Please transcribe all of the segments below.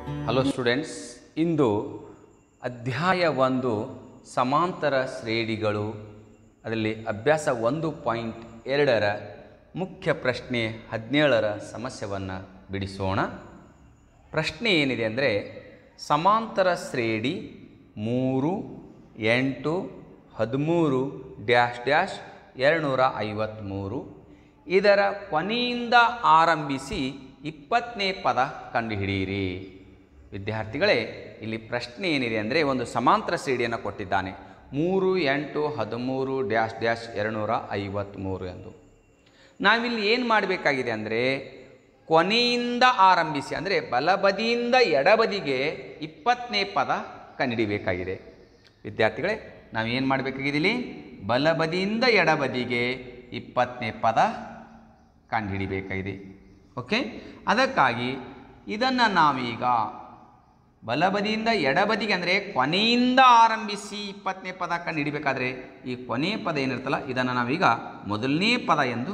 hello students ಇಂದು ಅಧ್ಯಾಯ ಒಂದು ಸಮಾಂತರ ಶ್ರೇಣಿಗಳು ಅದರಲ್ಲಿ ಅಭ್ಯಾಸ ಒಂದು ಪಾಯಿಂಟ್ ಎರಡರ ಮುಖ್ಯ ಪ್ರಶ್ನೆ ಹದಿನೇಳರ ಸಮಸ್ಯೆಯನ್ನು ಬಿಡಿಸೋಣ ಪ್ರಶ್ನೆ ಏನಿದೆ ಅಂದರೆ ಸಮಾಂತರ ಶ್ರೇಣಿ ಮೂರು ಎಂಟು ಹದಿಮೂರು ಡ್ಯಾಶ್ ಡ್ಯಾಶ್ ಎರಡುನೂರ ಐವತ್ತ್ಮೂರು ಇದರ ಕೊನೆಯಿಂದ ಆರಂಭಿಸಿ ಇಪ್ಪತ್ತನೇ ಪದ ಕಂಡುಹಿಡಿಯಿರಿ ವಿದ್ಯಾರ್ಥಿಗಳೇ ಇಲ್ಲಿ ಪ್ರಶ್ನೆ ಏನಿದೆ ಅಂದರೆ ಒಂದು ಸಮಾಂತರ ಶ್ರೇಣಿಯನ್ನು ಕೊಟ್ಟಿದ್ದಾನೆ ಮೂರು ಎಂಟು ಹದಿಮೂರು ಡ್ಯಾಶ್ ಡ್ಯಾಶ್ ಎರಡುನೂರ ಐವತ್ತ್ಮೂರು ಎಂದು ನಾವಿಲ್ಲಿ ಏನು ಮಾಡಬೇಕಾಗಿದೆ ಅಂದರೆ ಕೊನೆಯಿಂದ ಆರಂಭಿಸಿ ಅಂದರೆ ಬಲಬದಿಯಿಂದ ಎಡಬದಿಗೆ ಇಪ್ಪತ್ತನೇ ಪದ ಕಂಡುಹಿಡಿಬೇಕಾಗಿದೆ ವಿದ್ಯಾರ್ಥಿಗಳೇ ನಾವು ಏನು ಮಾಡಬೇಕಾಗಿದೆ ಇಲ್ಲಿ ಬಲಬದಿಯಿಂದ ಎಡಬದಿಗೆ ಇಪ್ಪತ್ತನೇ ಪದ ಕಂಡುಹಿಡಿಬೇಕಾಗಿದೆ ಓಕೆ ಅದಕ್ಕಾಗಿ ಇದನ್ನು ನಾವೀಗ ಬಲಬದಿಯಿಂದ ಎಡಬದಿಗೆ ಅಂದರೆ ಕೊನೆಯಿಂದ ಆರಂಭಿಸಿ ಇಪ್ಪತ್ತನೇ ಪದ ಕಂಡು ಹಿಡಿಬೇಕಾದ್ರೆ ಈ ಕೊನೆಯ ಪದ ಏನಿರ್ತಲ್ಲ ಇದನ್ನು ನಾವೀಗ ಮೊದಲನೇ ಪದ ಎಂದು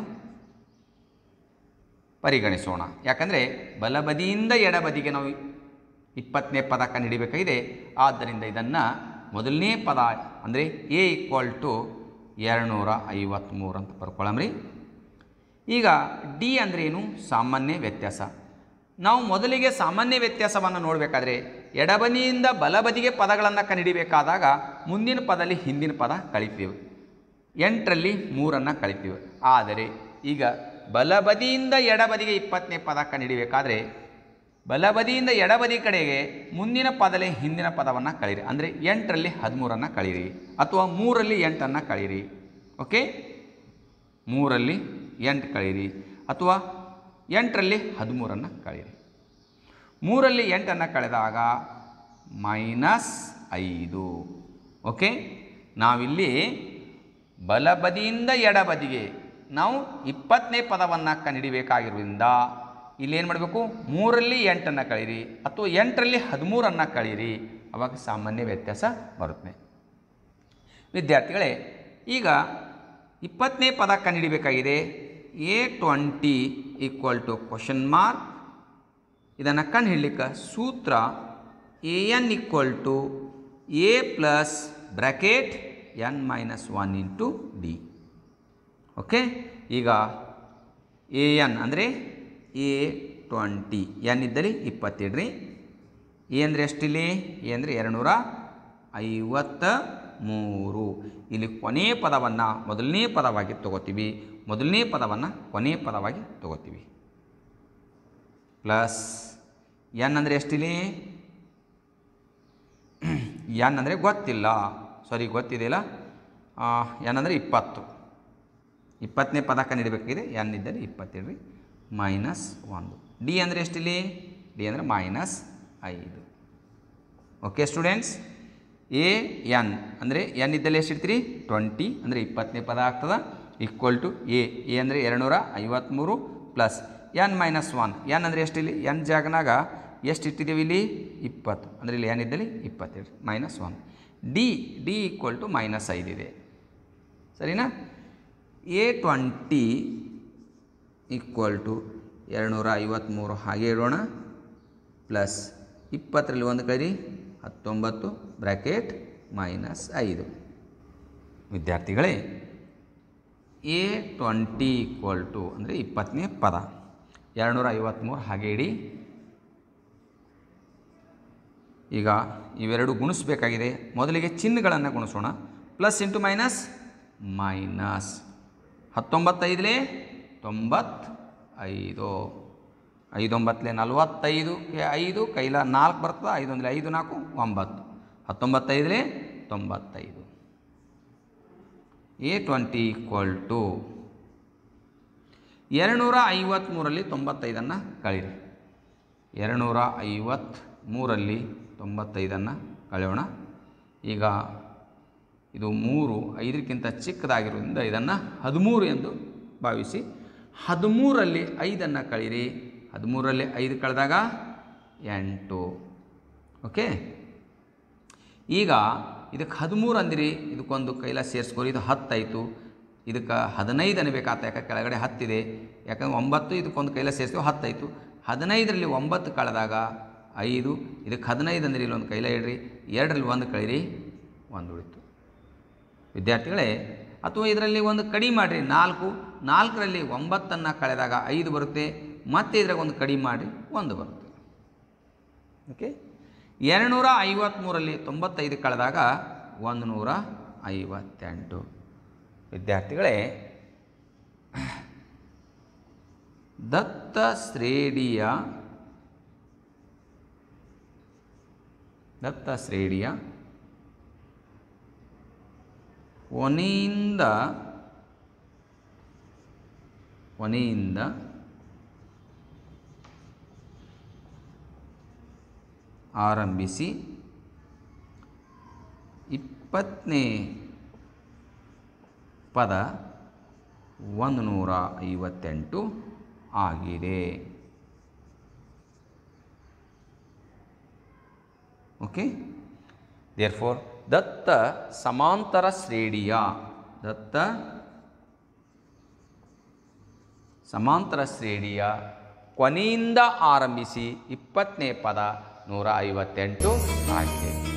ಪರಿಗಣಿಸೋಣ ಯಾಕಂದರೆ ಬಲಬದಿಯಿಂದ ಎಡಬದಿಗೆ ನಾವು ಇಪ್ಪತ್ತನೇ ಪದ ಕಂಡು ಹಿಡಿಬೇಕಾಗಿದೆ ಆದ್ದರಿಂದ ಇದನ್ನು ಮೊದಲನೇ ಪದ ಅಂದರೆ ಎ ಈಕ್ವಲ್ ಟು ಎರಡುನೂರ ಐವತ್ತ್ಮೂರು ಅಂತ ಬರ್ಕೊಳ್ಳಮ್ರಿ ಈಗ ಡಿ ಅಂದರೆ ಏನು ಸಾಮಾನ್ಯ ವ್ಯತ್ಯಾಸ ನಾವು ಮೊದಲಿಗೆ ಸಾಮಾನ್ಯ ವ್ಯತ್ಯಾಸವನ್ನು ನೋಡಬೇಕಾದ್ರೆ ಎಡಬದಿಯಿಂದ ಬಲಬದಿಗೆ ಪದಗಳನ್ನು ಕಂಡುಹಿಡಿಬೇಕಾದಾಗ ಮುಂದಿನ ಪದದಲ್ಲಿ ಹಿಂದಿನ ಪದ ಕಳಿತೀವಿ ಎಂಟರಲ್ಲಿ ಮೂರನ್ನು ಕಳಿತೀವಿ ಆದರೆ ಈಗ ಬಲಬದಿಯಿಂದ ಎಡಬದಿಗೆ ಇಪ್ಪತ್ತನೇ ಪದ ಕಂಡುಹಿಡಿಬೇಕಾದ್ರೆ ಬಲಬದಿಯಿಂದ ಎಡಬದಿ ಕಡೆಗೆ ಮುಂದಿನ ಪದದಲ್ಲಿ ಹಿಂದಿನ ಪದವನ್ನು ಕಳೀರಿ ಅಂದರೆ ಎಂಟರಲ್ಲಿ ಹದಿಮೂರನ್ನು ಕಳೀರಿ ಅಥವಾ ಮೂರಲ್ಲಿ ಎಂಟನ್ನು ಕಳೀರಿ ಓಕೆ ಮೂರಲ್ಲಿ ಎಂಟು ಕಳೀರಿ ಅಥವಾ ಎಂಟರಲ್ಲಿ ಹದಿಮೂರನ್ನು ಕಳೀರಿ ಮೂರಲ್ಲಿ ಎಂಟನ್ನು ಕಳೆದಾಗ ಮೈನಸ್ ಐದು ಓಕೆ ನಾವಿಲ್ಲಿ ಬಲಬದಿಯಿಂದ ಎಡಬದಿಗೆ ನಾವು ಇಪ್ಪತ್ತನೇ ಪದವನ್ನು ಕಂಡುಹಿಡಿಬೇಕಾಗಿರೋದ್ರಿಂದ ಇಲ್ಲೇನು ಮಾಡಬೇಕು ಮೂರಲ್ಲಿ ಎಂಟನ್ನು ಕಳೀರಿ ಅಥವಾ ಎಂಟರಲ್ಲಿ ಹದಿಮೂರನ್ನು ಕಳೀರಿ ಅವಾಗ ಸಾಮಾನ್ಯ ವ್ಯತ್ಯಾಸ ಬರುತ್ತೆ ವಿದ್ಯಾರ್ಥಿಗಳೇ ಈಗ ಇಪ್ಪತ್ತನೇ ಪದ ಕಂಡುಹಿಡಿಬೇಕಾಗಿದೆ a twenty equal to question mark ಇದನ್ನು ಕಂಡು ಹಿಡ್ಲಿಕ್ಕೆ ಸೂತ್ರ a n equal to a plus bracket n minus one into d okay ಈಗ ಎ ಎನ್ ಅಂದರೆ ಎ ಟ್ವೆಂಟಿ ಎನ್ ಇದ್ದಲ್ಲಿ ಇಪ್ಪತ್ತಿಡ್ರಿ ಎ ಅಂದರೆ ಎಷ್ಟಿಲ್ಲಿ ಎ ಅಂದರೆ ಎರಡುನೂರ ಐವತ್ತ ಮೂರು ಇಲ್ಲಿ ಕೊನೆಯ ಪದವನ್ನು ಮೊದಲನೇ ಪದವಾಗಿ ತಗೋತೀವಿ ಮೊದಲನೇ ಪದವನ್ನು ಕೊನೆಯ ಪದವಾಗಿ ತಗೋತೀವಿ ಪ್ಲಸ್ ಎನ್ ಅಂದರೆ ಎಷ್ಟಿಲ್ಲಿ ಎನ್ ಅಂದರೆ ಗೊತ್ತಿಲ್ಲ ಸಾರಿ ಗೊತ್ತಿದೆಯಲ್ಲ ಎನ್ ಅಂದರೆ ಇಪ್ಪತ್ತು ಇಪ್ಪತ್ತನೇ ಪದ ಕಂಡುಹಿಡಬೇಕಾಗಿದೆ ಎನ್ ಇದ್ದರೆ ಇಪ್ಪತ್ತೇಳು ಮೈನಸ್ ಒಂದು ಡಿ ಅಂದರೆ ಎಷ್ಟಿಲ್ಲಿ ಡಿ ಅಂದರೆ ಮೈನಸ್ ಐದು ಓಕೆ ಸ್ಟೂಡೆಂಟ್ಸ್ ಎ ಎನ್ ಅಂದರೆ ಎನ್ ಇದ್ದಲ್ಲಿ ಎಷ್ಟು ಇಡ್ತೀರಿ ಟ್ವೆಂಟಿ ಅಂದರೆ ಇಪ್ಪತ್ತನೇ ಪದ ಆಗ್ತದೆ ಈಕ್ವಲ್ ಟು ಎ ಎ ಅಂದರೆ ಎರಡುನೂರ ಐವತ್ತ್ಮೂರು plus n minus one n ಅಂದರೆ ಎಷ್ಟಿಲ್ಲಿ ಎನ್ ಜಾಗನಾಗ ಎಷ್ಟು ಇಟ್ಟಿದ್ದೀವಿ ಇಲ್ಲಿ ಇಪ್ಪತ್ತು ಅಂದರೆ ಇಲ್ಲಿ ಎನ್ ಇದ್ದಲ್ಲಿ ಇಪ್ಪತ್ತೆರಡು minus one d d equal to minus ಐದಿದೆ ಸರಿನಾ ಎ ಟ್ವೆಂಟಿ ಈಕ್ವಲ್ ಟು ಎರಡುನೂರ ಐವತ್ತ್ಮೂರು ಹಾಗೆ ಇಡೋಣ ಪ್ಲಸ್ ಇಪ್ಪತ್ತರಲ್ಲಿ ಒಂದು ಕರಿ ಹತ್ತೊಂಬತ್ತು ಬ್ರ್ಯಾಕೆಟ್ ಮೈನಸ್ ಐದು ವಿದ್ಯಾರ್ಥಿಗಳೇ ಎ ಟ್ವೆಂಟಿ ಈಕ್ವಲ್ ಟು ಅಂದರೆ ಇಪ್ಪತ್ತನೇ ಪದ ಎರಡುನೂರ ಐವತ್ತ್ಮೂರು ಹಾಗೆ ಇಡಿ ಈಗ ಇವೆರಡು ಗುಣಿಸ್ಬೇಕಾಗಿದೆ ಮೊದಲಿಗೆ ಚಿಹ್ನೆಗಳನ್ನು ಗುಣಿಸೋಣ ಪ್ಲಸ್ ಇಂಟು ಮೈನಸ್ ಮೈನಸ್ ಹತ್ತೊಂಬತ್ತೈದಲೇ ತೊಂಬತ್ತೈದು ಐದೊಂಬತ್ತಲೇ ನಲವತ್ತೈದು ಐದು ಕೈಲ ನಾಲ್ಕು ಬರ್ತದೆ ಐದೊಂದಲೇ ಐದು ನಾಲ್ಕು ಒಂಬತ್ತು ಹತ್ತೊಂಬತ್ತೈದಲೇ ತೊಂಬತ್ತೈದು ಎ ಟ್ವೆಂಟಿ ಈಕ್ವಲ್ ಟು ಎರಡುನೂರ ಐವತ್ತ್ಮೂರಲ್ಲಿ ತೊಂಬತ್ತೈದನ್ನು ಕಳೀರಿ ಎರಡುನೂರ ಐವತ್ತ್ಮೂರಲ್ಲಿ ತೊಂಬತ್ತೈದನ್ನು ಕಳೆಯೋಣ ಈಗ ಇದು ಮೂರು ಐದಕ್ಕಿಂತ ಚಿಕ್ಕದಾಗಿರೋದ್ರಿಂದ ಇದನ್ನು ಹದಿಮೂರು ಎಂದು ಭಾವಿಸಿ ಹದಿಮೂರಲ್ಲಿ ಐದನ್ನು ಕಳೀರಿ ಹದಿಮೂರಲ್ಲಿ ಐದು ಕಳೆದಾಗ ಎಂಟು ಓಕೆ ಈಗ ಇದಕ್ಕೆ ಹದಿಮೂರು ಅಂದಿರಿ ಇದಕ್ಕೊಂದು ಕೈಲ ಸೇರಿಸ್ಕೊರಿ ಇದು ಹತ್ತಾಯಿತು ಇದಕ್ಕೆ ಹದಿನೈದು ಅನ್ಬೇಕಾತ ಯಾಕೆ ಕೆಳಗಡೆ ಹತ್ತಿದೆ ಯಾಕಂದ್ರೆ ಒಂಬತ್ತು ಇದಕ್ಕೊಂದು ಕೈಲ ಸೇರಿಸ್ತೀವಿ ಹತ್ತಾಯಿತು ಹದಿನೈದರಲ್ಲಿ ಒಂಬತ್ತು ಕಳೆದಾಗ ಐದು ಇದಕ್ಕೆ ಹದಿನೈದು ಅಂದ್ರೆ ಇಲ್ಲೊಂದು ಕೈಲ ಇಡ್ರಿ ಎರಡರಲ್ಲಿ ಒಂದು ಕಳೀರಿ ಒಂದು ಉಳಿತು ವಿದ್ಯಾರ್ಥಿಗಳೇ ಅಥವಾ ಇದರಲ್ಲಿ ಒಂದು ಕಡಿಮೆ ಮಾಡಿರಿ ನಾಲ್ಕು ನಾಲ್ಕರಲ್ಲಿ ಒಂಬತ್ತನ್ನು ಕಳೆದಾಗ ಐದು ಬರುತ್ತೆ ಮತ್ತೆ ಇದ್ರಾಗ ಒಂದು ಕಡಿಮೆ ಮಾಡಿ ಒಂದು ಬರುತ್ತೆ ಓಕೆ ಎರಡುನೂರ ಐವತ್ತ್ಮೂರಲ್ಲಿ ತೊಂಬತ್ತೈದು ಕಳೆದಾಗ ಒಂದು ನೂರ ಐವತ್ತೆಂಟು ವಿದ್ಯಾರ್ಥಿಗಳೇ ದತ್ತ ಶ್ರೇಣಿಯ ದತ್ತ ಶ್ರೇಣಿಯ ಕೊನೆಯಿಂದ ಕೊನೆಯಿಂದ ಆರಂಭಿಸಿ ಇಪ್ಪತ್ತನೇ ಪದ ಒಂದು ನೂರ ಐವತ್ತೆಂಟು ಆಗಿದೆ ಓಕೆ ದೇರ್ ಫೋರ್ ದತ್ತ ಸಮಾಂತರ ಶ್ರೇಣಿಯ ದತ್ತ ಸಮಾಂತರ ಶ್ರೇಣಿಯ ಕೊನೆಯಿಂದ ಆರಂಭಿಸಿ ಇಪ್ಪತ್ತನೇ ಪದ ನೂರ ಐವತ್ತೆಂಟು ಆಗಿದೆ